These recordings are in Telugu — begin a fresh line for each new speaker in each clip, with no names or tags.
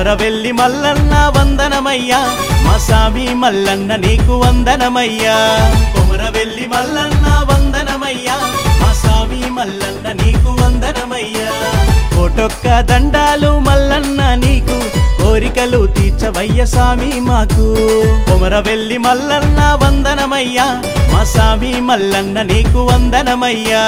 కొమరవెల్లి మల్లన్న వందనమయ్యా మా స్వామి మల్లన్న నీకు వందనమయ్యా కొమరవెల్లి మల్లన్న వందనమయ్యా మా స్వామి మల్లన్న నీకు వందనమయ్యా కోటొక్క దండాలు మల్లన్న నీకు కోరికలు తీర్చవయ్య స్వామి మాకు కొమరవెల్లి మల్లన్న వందనమయ్యా మా స్వామి మల్లన్న నీకు వందనమయ్యా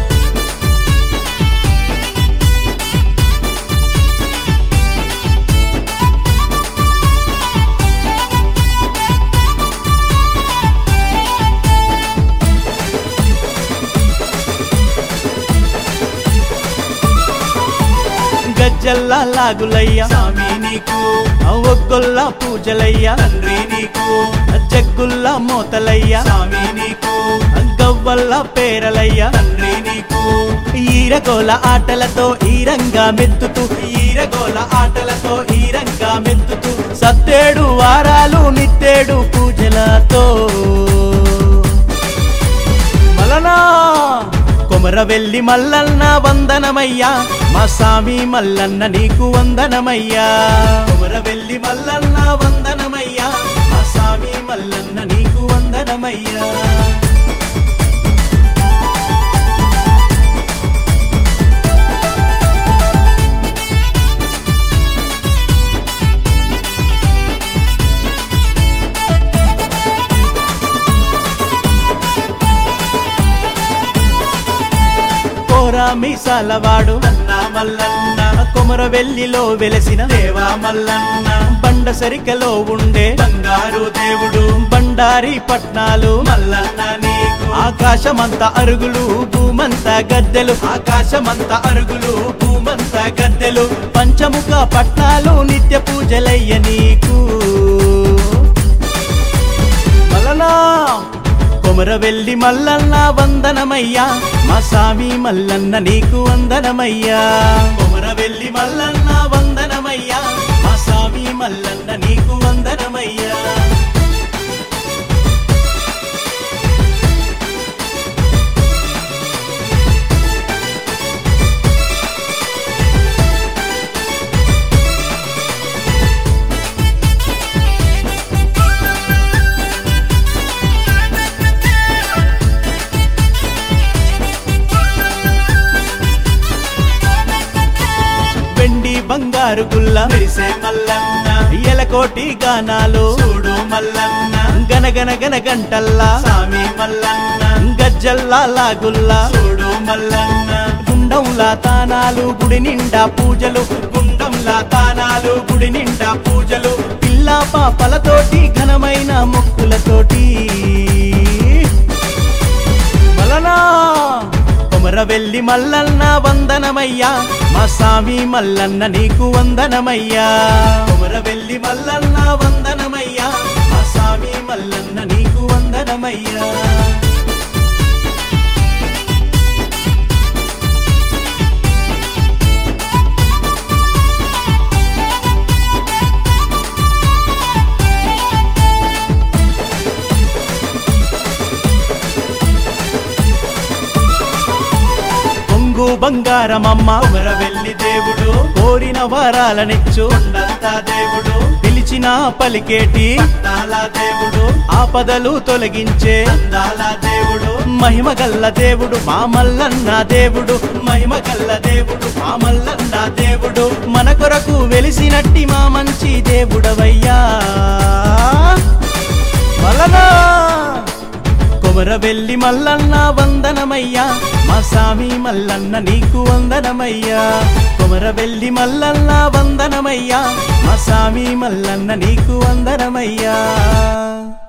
గజ్జల్లా లాగులయ్య స్వామి నీకు ఒగ్గొల్ల పూజలయ్య తండ్రి నీకు జగ్గుల్ల మోతలయ్య స్వామి నీకు గవ్వల్ల పేరలయ్య తండ్రి నీకు ఈరగోల ఆటలతో ఈరంగా మెత్తుతూ ఈరగోల ఆటలతో ఈరంగా మెత్తుతూ సత్తేడు వారాలు నిత్తేడు పూజలతో మలనా కొమరవెల్లి మల్లన్న వందనమయ్యా మా స్వామి మల్లన్న నీకు వందనమయ్యా కొమరవెల్లి మల్లన్న వందనమయ్యా మా స్వామి మల్లన్న నీకు వందనమయ్యా కోరా మీసాలవాడు అన్న మల్లన్న కొమరవెల్లిలో వెలసిన దేవా మల్లన్న బండ సరికలో ఉండే బంగారు దేవుడు బండారి పట్నాలు మల్లన్న నీకు ఆకాశమంత అరుగులు భూమంత గద్దెలు ఆకాశమంత అరుగులు భూమంత గద్దెలు పంచముఖ పట్నాలు నిత్య పూజలయ్య నీకు మల్లనా కొమరవెల్లి మల్లన్న వందనమయ్యా మా స్వామి మల్లన్న నీకు వందనమయ్యా కొమరవెల్లి మల్లన్న వందనమయ్యా మా స్వామి మల్లన్న నీకు వందనమయ్యా వెండి బంగారు గుల్ల మెరిసే మల్లన్న ఎలకోటి గానాలు చూడు మల్లన్న గనగన గన గంటల్లా సామి మల్లన్న గజ్జల్లా లాగుల్లా చూడు మల్లన్న గుండంలా తానాలు గుడి నిండా పూజలు గుండంలా తానాలు గుడి నిండా పూజలు పిల్ల పాపలతోటి ఘనమైన మొక్కులతోటి మలనా కొమరవెల్లి మల్లన్న వందనమయ్యా మా స్వామి మల్లన్న నీకు వందనమయ్యా కొమరవెల్లి మల్లన్న వందనమయ్యా మా స్వామి మల్లన్న నీకు వందనమయ్యా కొంగు బంగారమమ్మ కొమరవెల్లి దేవుడు కోరిన వరాలనిచ్చు కొండంతా దేవుడు పిలిచిన పలికేటి పట్టాల దేవుడు ఆపదలు తొలగించే అందాల దేవుడు మహిమ గల్ల దేవుడు మా మల్లన్న దేవుడు మహిమ గల్ల దేవుడు మా మల్లన్న దేవుడు మన కొరకు వెలిసినట్టి మా మంచి దేవుడవయ్యా మలనా కొమరవెల్లి మల్లన్న వందనమయ్యా మా స్వామి మల్లన్న నీకు వందనమయ్యా కొమరవెల్లి మల్లన్న వందనమయ్యా మా స్వామి మల్లన్న నీకు వందనమయ్యా